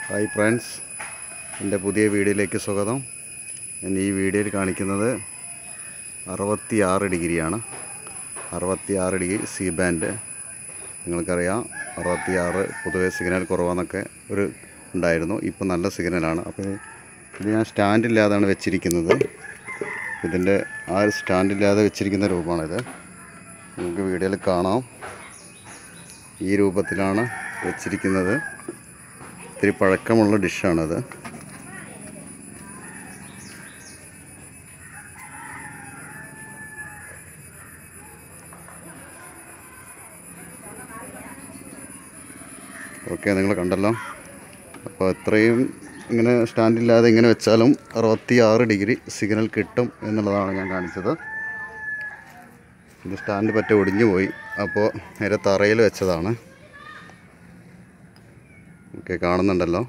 hi friends എൻ്റെ പുതിയ വീഡിയോയിലേക്ക് സ്വാഗതം ഞാൻ ഈ വീഡിയോയിൽ കാണിക്കുന്നത് അറുപത്തി ആറ് ഡിഗ്രിയാണ് അറുപത്തി ആറ് ഡിഗ്രി സി ബാൻഡ് നിങ്ങൾക്കറിയാം അറുപത്തി ആറ് പൊതുവെ സിഗ്നൽ കുറവാന്നൊക്കെ ഒരു ഉണ്ടായിരുന്നു ഇപ്പോൾ നല്ല സിഗ്നലാണ് അപ്പോൾ ഇത് ഞാൻ സ്റ്റാൻഡില്ലാതാണ് വെച്ചിരിക്കുന്നത് ഇതിൻ്റെ ആ ഒരു സ്റ്റാൻഡില്ലാതെ വെച്ചിരിക്കുന്ന രൂപമാണിത് നിങ്ങൾക്ക് വീഡിയോയിൽ കാണാം ഈ രൂപത്തിലാണ് വെച്ചിരിക്കുന്നത് ഇത്തിരി പഴക്കമുള്ള ഡിഷാണത് ഓക്കെ നിങ്ങൾ കണ്ടല്ലോ അപ്പോൾ എത്രയും ഇങ്ങനെ സ്റ്റാൻഡില്ലാതെ ഇങ്ങനെ വെച്ചാലും അറുപത്തി ആറ് ഡിഗ്രി സിഗ്നൽ കിട്ടും എന്നുള്ളതാണ് ഞാൻ കാണിച്ചത് ഇത് സ്റ്റാൻഡ് പറ്റ ഒടിഞ്ഞു പോയി അപ്പോൾ നേരെ തറയിൽ വെച്ചതാണ് ഓക്കെ കാണുന്നുണ്ടല്ലോ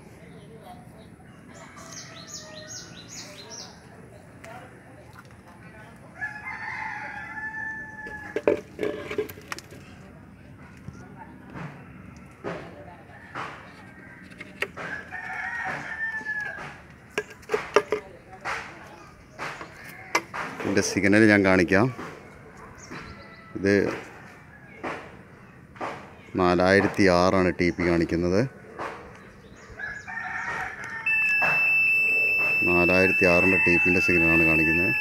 ഇതിൻ്റെ സിഗ്നൽ ഞാൻ കാണിക്കാം ഇത് നാലായിരത്തി ആറാണ് ടി പി കാണിക്കുന്നത് നാലായിരത്തി ആറിൻ്റെ ടി പിൻ്റെ സിഗ്നലാണ് കാണിക്കുന്നത്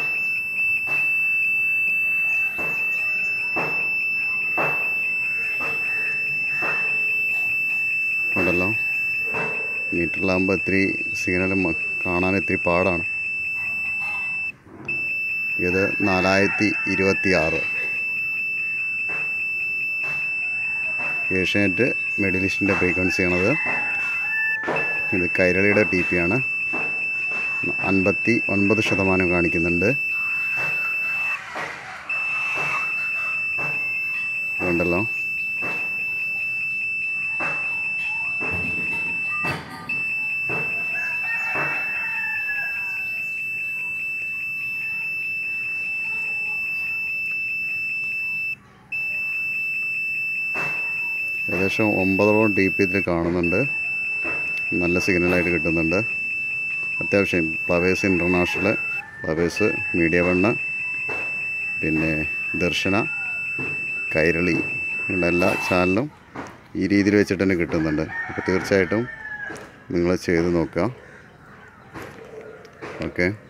ഉണ്ടല്ലോ മീറ്ററിലാകുമ്പോൾ ഇത്തിരി സിഗ്നൽ കാണാൻ ഇത്തിരി പാടാണ് ഇത് നാലായിരത്തി ഇരുപത്തി ആറ് ഏഷ്യാനെറ്റ് മെഡിലിസ്റ്റിൻ്റെ ഫ്രീക്വൻസി ആണത് ഇത് കൈരളിയുടെ ടി പി ആണ് അൻപത്തി ഒൻപത് ശതമാനം കാണിക്കുന്നുണ്ട് ഉണ്ടല്ലോ ഏകദേശം ഒമ്പതോളം ടി പി ഇതിൽ കാണുന്നുണ്ട് നല്ല സിഗ്നലായിട്ട് കിട്ടുന്നുണ്ട് അത്യാവശ്യം Flowers international Flowers media one പിന്നെ ദർശന കൈരളി ഇങ്ങനെയുള്ള എല്ലാ ചാനലും ഈ രീതിയിൽ വെച്ചിട്ട് തന്നെ കിട്ടുന്നുണ്ട് അപ്പോൾ തീർച്ചയായിട്ടും നിങ്ങൾ ചെയ്ത് നോക്കുക ഓക്കെ